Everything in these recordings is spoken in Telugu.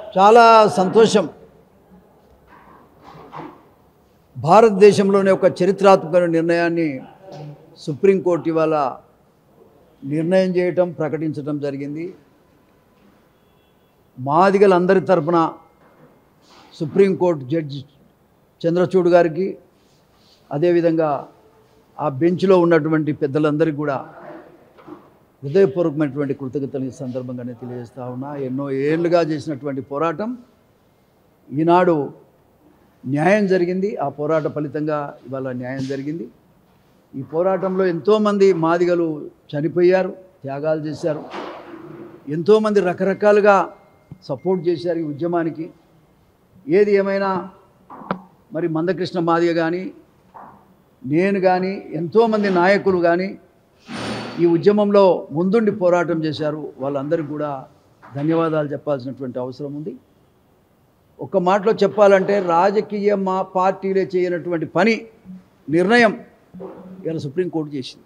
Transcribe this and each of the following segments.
చాలా సంతోషం భారతదేశంలోనే ఒక చరిత్రాత్మక నిర్ణయాన్ని సుప్రీంకోర్టు ఇవాళ నిర్ణయం చేయటం ప్రకటించడం జరిగింది మాదిగలందరి తరపున సుప్రీంకోర్టు జడ్జి చంద్రచూడ్ గారికి అదేవిధంగా ఆ బెంచ్లో ఉన్నటువంటి పెద్దలందరికీ కూడా హృదయపూర్వకమైనటువంటి కృతజ్ఞతలు ఈ సందర్భంగానే తెలియజేస్తా ఉన్నా ఎన్నో ఏళ్ళుగా చేసినటువంటి పోరాటం ఈనాడు న్యాయం జరిగింది ఆ పోరాట ఫలితంగా ఇవాళ న్యాయం జరిగింది ఈ పోరాటంలో ఎంతోమంది మాదిగలు చనిపోయారు త్యాగాలు చేశారు ఎంతోమంది రకరకాలుగా సపోర్ట్ చేశారు ఈ ఉద్యమానికి ఏది ఏమైనా మరి మందకృష్ణ మాదిగ కానీ నేను కానీ ఎంతోమంది నాయకులు కానీ ఈ ఉద్యమంలో ముందుండి పోరాటం చేశారు వాళ్ళందరికీ కూడా ధన్యవాదాలు చెప్పాల్సినటువంటి అవసరం ఉంది ఒక్క మాటలో చెప్పాలంటే రాజకీయ మా పార్టీలే చేయనటువంటి పని నిర్ణయం ఇలా సుప్రీంకోర్టు చేసింది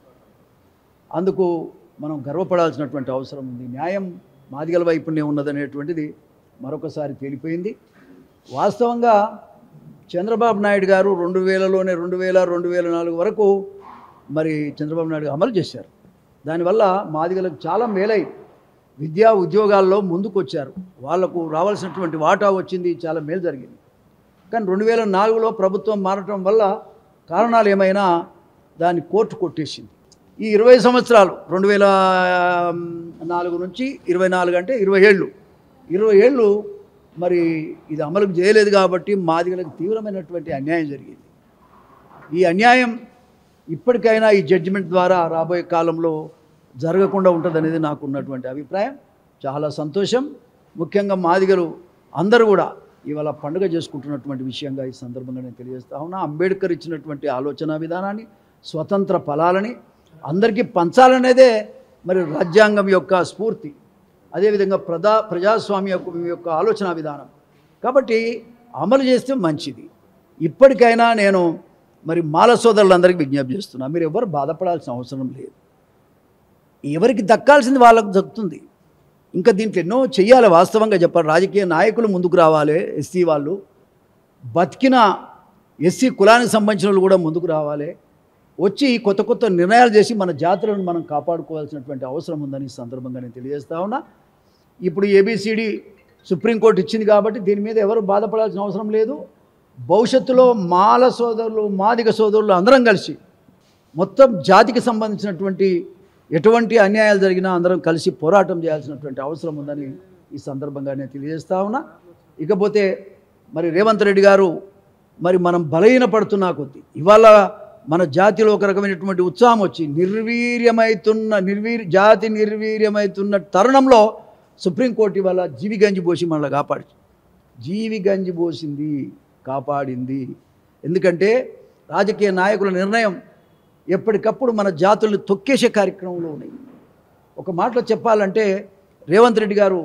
అందుకు మనం గర్వపడాల్సినటువంటి అవసరం ఉంది న్యాయం మాదిగల వైపునే ఉన్నదనేటువంటిది మరొకసారి తేలిపోయింది వాస్తవంగా చంద్రబాబు నాయుడు గారు రెండు వేలలోనే రెండు వేల రెండు వేల నాలుగు వరకు మరి చంద్రబాబు నాయుడు అమలు చేశారు దానివల్ల మాదిగలకు చాలా మేలై విద్యా ఉద్యోగాల్లో ముందుకు వచ్చారు వాళ్లకు రావాల్సినటువంటి వాటా వచ్చింది చాలా మేలు జరిగింది కానీ రెండు వేల నాలుగులో ప్రభుత్వం మారటం వల్ల కారణాలు ఏమైనా దాన్ని కోర్టు కొట్టేసింది ఈ ఇరవై సంవత్సరాలు రెండు వేల నాలుగు నుంచి ఇరవై నాలుగు అంటే ఇరవై ఏళ్ళు ఇరవై ఏళ్ళు మరి ఇది అమలు చేయలేదు కాబట్టి మాదిగలకు తీవ్రమైనటువంటి అన్యాయం జరిగింది ఈ అన్యాయం ఇప్పటికైనా ఈ జడ్జిమెంట్ ద్వారా రాబోయే కాలంలో జరగకుండా ఉంటుందనేది నాకు ఉన్నటువంటి అభిప్రాయం చాలా సంతోషం ముఖ్యంగా మాదిగలు అందరూ కూడా ఇవాళ పండుగ చేసుకుంటున్నటువంటి విషయంగా ఈ సందర్భంగా నేను తెలియజేస్తా ఉన్నా అంబేద్కర్ ఇచ్చినటువంటి ఆలోచన విధానాన్ని స్వతంత్ర ఫలాలని అందరికీ పంచాలనేదే మరి రాజ్యాంగం యొక్క స్ఫూర్తి అదేవిధంగా ప్రజా ప్రజాస్వామ్య యొక్క యొక్క ఆలోచన విధానం కాబట్టి అమలు చేస్తే మంచిది ఇప్పటికైనా నేను మరి మాల సోదరులందరికీ విజ్ఞప్తి చేస్తున్నా మీరు ఎవరు బాధపడాల్సిన అవసరం లేదు ఎవరికి దక్కాల్సింది వాళ్ళకు దక్కుతుంది ఇంకా దీంట్లో ఎన్నో చెయ్యాలి వాస్తవంగా చెప్పాలి రాజకీయ నాయకులు ముందుకు రావాలి ఎస్సీ వాళ్ళు బతికిన ఎస్సీ కులానికి సంబంధించిన వాళ్ళు కూడా ముందుకు రావాలి వచ్చి కొత్త కొత్త నిర్ణయాలు చేసి మన జాతులను మనం కాపాడుకోవాల్సినటువంటి అవసరం ఉందని ఈ సందర్భంగా నేను తెలియజేస్తా ఉన్నా ఇప్పుడు ఏబిసిడి సుప్రీంకోర్టు ఇచ్చింది కాబట్టి దీని మీద ఎవరు బాధపడాల్సిన అవసరం లేదు భవిష్యత్తులో మాల సోదరులు మాదిగ సోదరులు అందరం కలిసి మొత్తం జాతికి సంబంధించినటువంటి ఎటువంటి అన్యాయాలు జరిగినా అందరం కలిసి పోరాటం చేయాల్సినటువంటి అవసరం ఉందని ఈ సందర్భంగా నేను తెలియజేస్తా ఉన్నా ఇకపోతే మరి రేవంత్ రెడ్డి గారు మరి మనం బలహీనపడుతున్నా కొద్దీ ఇవాళ మన జాతిలో ఒక రకమైనటువంటి ఉత్సాహం వచ్చి నిర్వీర్యమైతున్న నిర్వీర్ జాతి నిర్వీర్యమైతున్న తరుణంలో సుప్రీంకోర్టు ఇవాళ జీవి గంజి పోసి మనల్ని కాపాడి జీవి గంజి పోసింది కాపాడింది ఎందుకంటే రాజకీయ నాయకుల నిర్ణయం ఎప్పటికప్పుడు మన జాతుల్ని తొక్కేసే కార్యక్రమంలో ఉన్నాయి ఒక మాటలో చెప్పాలంటే రేవంత్ రెడ్డి గారు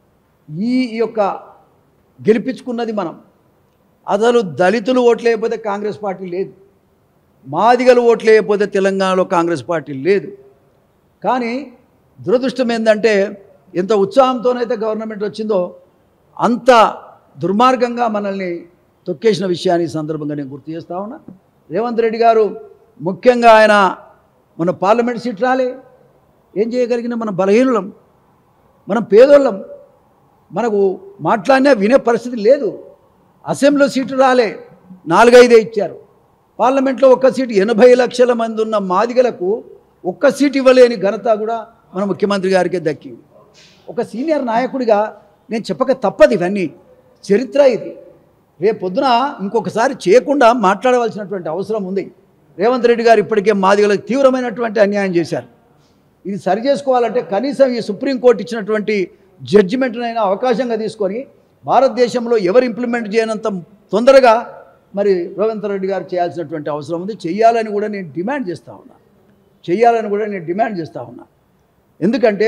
ఈ యొక్క గెలిపించుకున్నది మనం అసలు దళితులు ఓట్లేకపోతే కాంగ్రెస్ పార్టీ లేదు మాదిగలు ఓట్లేకపోతే తెలంగాణలో కాంగ్రెస్ పార్టీ లేదు కానీ దురదృష్టం ఏంటంటే ఎంత ఉత్సాహంతోనైతే గవర్నమెంట్ వచ్చిందో అంత దుర్మార్గంగా మనల్ని తొక్కేసిన విషయాన్ని ఈ సందర్భంగా నేను గుర్తు చేస్తా ఉన్నా రేవంత్ రెడ్డి గారు ముఖ్యంగా ఆయన మన పార్లమెంట్ సీట్ రాలే ఏం చేయగలిగిన మన బలహీనులం మనం పేదోళ్ళం మనకు మాట్లాడినా వినే పరిస్థితి లేదు అసెంబ్లీలో సీటు రాలే నాలుగైదే ఇచ్చారు పార్లమెంట్లో ఒక్క సీటు ఎనభై లక్షల మంది ఉన్న మాదిగలకు ఒక్క సీటు ఇవ్వలేని ఘనత కూడా మన ముఖ్యమంత్రి గారికే దక్కింది ఒక సీనియర్ నాయకుడిగా నేను చెప్పక తప్పదు ఇవన్నీ చరిత్ర ఇది రేపు పొద్దున ఇంకొకసారి చేయకుండా మాట్లాడవలసినటువంటి అవసరం ఉంది రేవంత్ రెడ్డి గారు ఇప్పటికే మాదిగలకు తీవ్రమైనటువంటి అన్యాయం చేశారు ఇది సరి చేసుకోవాలంటే కనీసం ఈ సుప్రీంకోర్టు ఇచ్చినటువంటి జడ్జిమెంట్నైనా అవకాశంగా తీసుకొని భారతదేశంలో ఎవరు ఇంప్లిమెంట్ చేయనంత తొందరగా మరి రేవంత్ రెడ్డి గారు చేయాల్సినటువంటి అవసరం ఉంది చెయ్యాలని కూడా నేను డిమాండ్ చేస్తూ ఉన్నా చెయ్యాలని కూడా నేను డిమాండ్ చేస్తూ ఉన్నా ఎందుకంటే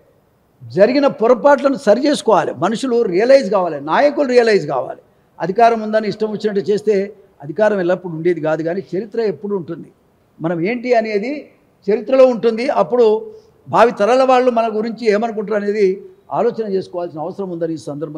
జరిగిన పొరపాట్లను సరి చేసుకోవాలి మనుషులు రియలైజ్ కావాలి నాయకులు రియలైజ్ కావాలి అధికారం ఉందని ఇష్టం వచ్చినట్టు చేస్తే అధికారం ఎల్లప్పుడు ఉండేది కాదు కానీ చరిత్ర ఎప్పుడు ఉంటుంది మనం ఏంటి అనేది చరిత్రలో ఉంటుంది అప్పుడు భావి తరాల వాళ్ళు మన గురించి ఏమనుకుంటారు అనేది ఆలోచన చేసుకోవాల్సిన అవసరం ఉందని ఈ సందర్భంగా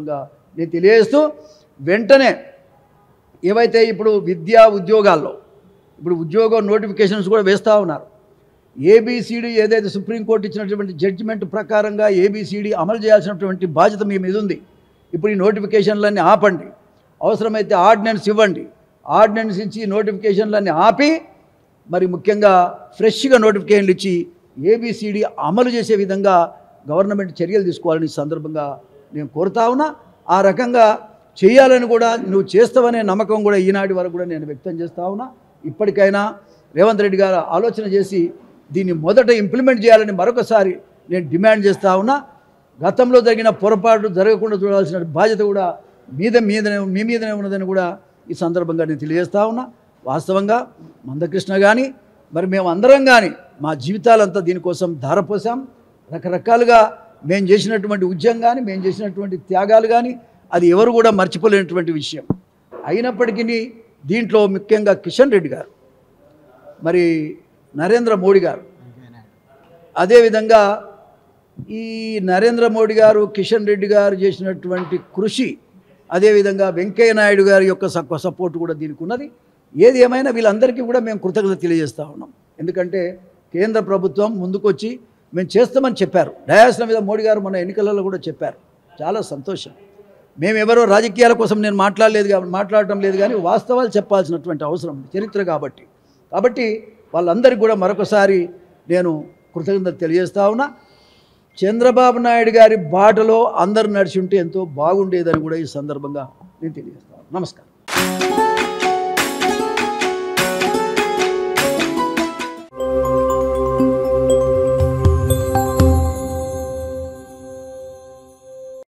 నేను తెలియజేస్తూ వెంటనే ఏవైతే ఇప్పుడు విద్యా ఉద్యోగాల్లో ఇప్పుడు ఉద్యోగ నోటిఫికేషన్స్ కూడా వేస్తూ ఉన్నారు ఏబిసిడి ఏదైతే సుప్రీంకోర్టు ఇచ్చినటువంటి జడ్జిమెంట్ ప్రకారంగా ఏబిసిడి అమలు చేయాల్సినటువంటి బాధ్యత మీ మీద ఉంది ఇప్పుడు ఈ నోటిఫికేషన్లన్నీ ఆపండి అవసరమైతే ఆర్డినెన్స్ ఇవ్వండి ఆర్డినెన్స్ ఇచ్చి నోటిఫికేషన్లన్నీ ఆపి మరి ముఖ్యంగా ఫ్రెష్గా నోటిఫికేషన్లు ఇచ్చి ఏబిసిడి అమలు చేసే విధంగా గవర్నమెంట్ చర్యలు తీసుకోవాలని ఈ సందర్భంగా నేను కోరుతా ఉన్నా ఆ రకంగా చేయాలని కూడా నువ్వు చేస్తావనే నమ్మకం కూడా ఈనాటి వరకు కూడా నేను వ్యక్తం చేస్తా ఉన్నా ఇప్పటికైనా రేవంత్ రెడ్డి గారు ఆలోచన చేసి దీన్ని మొదట ఇంప్లిమెంట్ చేయాలని మరొకసారి నేను డిమాండ్ చేస్తా ఉన్నా గతంలో జరిగిన పొరపాటు జరగకుండా చూడాల్సిన బాధ్యత కూడా మీద మీదనే మీ మీదనే ఉన్నదని కూడా ఈ సందర్భంగా నేను తెలియజేస్తా ఉన్నా వాస్తవంగా మందకృష్ణ కానీ మరి మేము అందరం కానీ మా జీవితాలంతా దీనికోసం ధారపోసాం రకరకాలుగా మేము చేసినటువంటి ఉద్యమం కానీ మేము చేసినటువంటి త్యాగాలు కానీ అది ఎవరు కూడా మర్చిపోలేనటువంటి విషయం అయినప్పటికీ దీంట్లో ముఖ్యంగా కిషన్ రెడ్డి గారు మరి నరేంద్ర మోడీ గారు అదేవిధంగా ఈ నరేంద్ర మోడీ గారు కిషన్ రెడ్డి గారు చేసినటువంటి కృషి అదేవిధంగా వెంకయ్య నాయుడు గారి యొక్క స- సపోర్ట్ కూడా దీనికి ఉన్నది ఏది ఏమైనా వీళ్ళందరికీ కూడా మేము కృతజ్ఞత తెలియజేస్తూ ఉన్నాం ఎందుకంటే కేంద్ర ప్రభుత్వం ముందుకొచ్చి మేము చేస్తామని చెప్పారు డయాస్ల మీద మోడీ గారు మన ఎన్నికలలో కూడా చెప్పారు చాలా సంతోషం మేము ఎవరో రాజకీయాల కోసం నేను మాట్లాడలేదు కాబట్టి మాట్లాడటం లేదు కానీ వాస్తవాలు చెప్పాల్సినటువంటి అవసరం ఉంది చరిత్ర కాబట్టి కాబట్టి వాళ్ళందరికీ కూడా మరొకసారి నేను కృతజ్ఞత తెలియజేస్తా ఉన్నా చంద్రబాబు నాయుడు గారి బాటలో అందరు నడిచి ఉంటే ఎంతో బాగుండేదని కూడా ఈ సందర్భంగా నేను తెలియజేస్తాను నమస్కారం